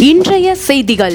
இன்றைய செய்திகள்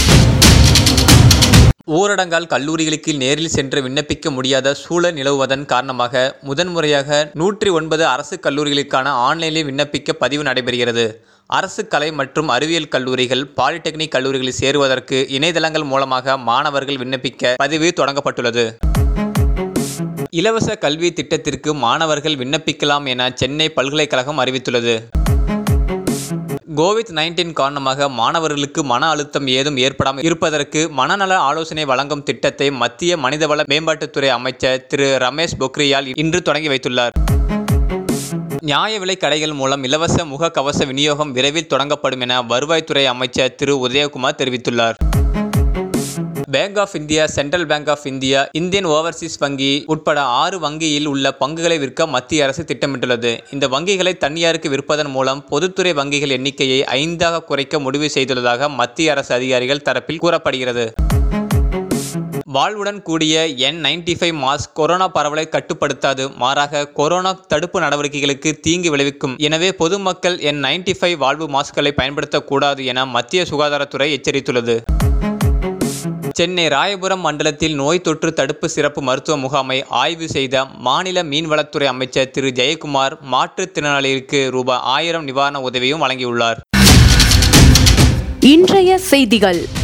ஊரடங்கால் கல்லூரிகளுக்கு நேரில் சென்று விண்ணப்பிக்க முடியாத சூழல் நிலவுவதன் காரணமாக முதன்முறையாக நூற்றி ஒன்பது அரசு கல்லூரிகளுக்கான ஆன்லைனில் விண்ணப்பிக்க பதிவு நடைபெறுகிறது அரசு கலை மற்றும் அறிவியல் கல்லூரிகள் பாலிடெக்னிக் கல்லூரிகளில் சேருவதற்கு இணையதளங்கள் மூலமாக மாணவர்கள் விண்ணப்பிக்க பதிவு தொடங்கப்பட்டுள்ளது இலவச கல்வி திட்டத்திற்கு மாணவர்கள் விண்ணப்பிக்கலாம் என சென்னை பல்கலைக்கழகம் அறிவித்துள்ளது கோவிட் நைன்டீன் காரணமாக மாணவர்களுக்கு மன அழுத்தம் ஏதும் ஏற்படாமல் இருப்பதற்கு மனநல ஆலோசனை வழங்கும் திட்டத்தை மத்திய மனிதவள மேம்பாட்டுத்துறை அமைச்சர் திரு ரமேஷ் பொக்ரியால் இன்று தொடங்கி வைத்துள்ளார் நியாய விலை கடைகள் மூலம் இலவச முகக்கவச விநியோகம் விரைவில் தொடங்கப்படும் என வருவாய்த்துறை அமைச்சர் திரு உதயகுமார் தெரிவித்துள்ளார் bank of India central bank of India Indian overseas வங்கி உட்பட ஆறு வங்கியில் உள்ள பங்குகளை விற்க மத்திய அரசு திட்டமிட்டுள்ளது இந்த வங்கிகளை தனியாருக்கு விற்பதன் மூலம் பொதுத்துறை வங்கிகள் எண்ணிக்கையை ஐந்தாக குறைக்க முடிவு செய்துள்ளதாக மத்திய அரசு அதிகாரிகள் தரப்பில் கூறப்படுகிறது வாழ்வுடன் கூடிய N ninety five mask corona பரவலை கட்டுப்படுத்தாது மாறாக கொரோனா தடுப்பு நடவடிக்கைகளுக்கு தீங்கு விளைவிக்கும் எனவே பொதுமக்கள் என் நைன்டி ஃபைவ் வாழ்வு மாஸ்க்களை பயன்படுத்தக்கூடாது என மத்திய சுகாதாரத்துறை எச்சரித்துள்ளது சென்னை ராயபுரம் மண்டலத்தில் நோய் தொற்று தடுப்பு சிறப்பு மருத்துவ முகாமை ஆய்வு செய்த மாநில மீன்வளத்துறை அமைச்சர் திரு ஜெயக்குமார் மாற்றுத்திறனாளிகளுக்கு ரூபாய் ஆயிரம் நிவாரண உதவியும் வழங்கியுள்ளார் இன்றைய செய்திகள்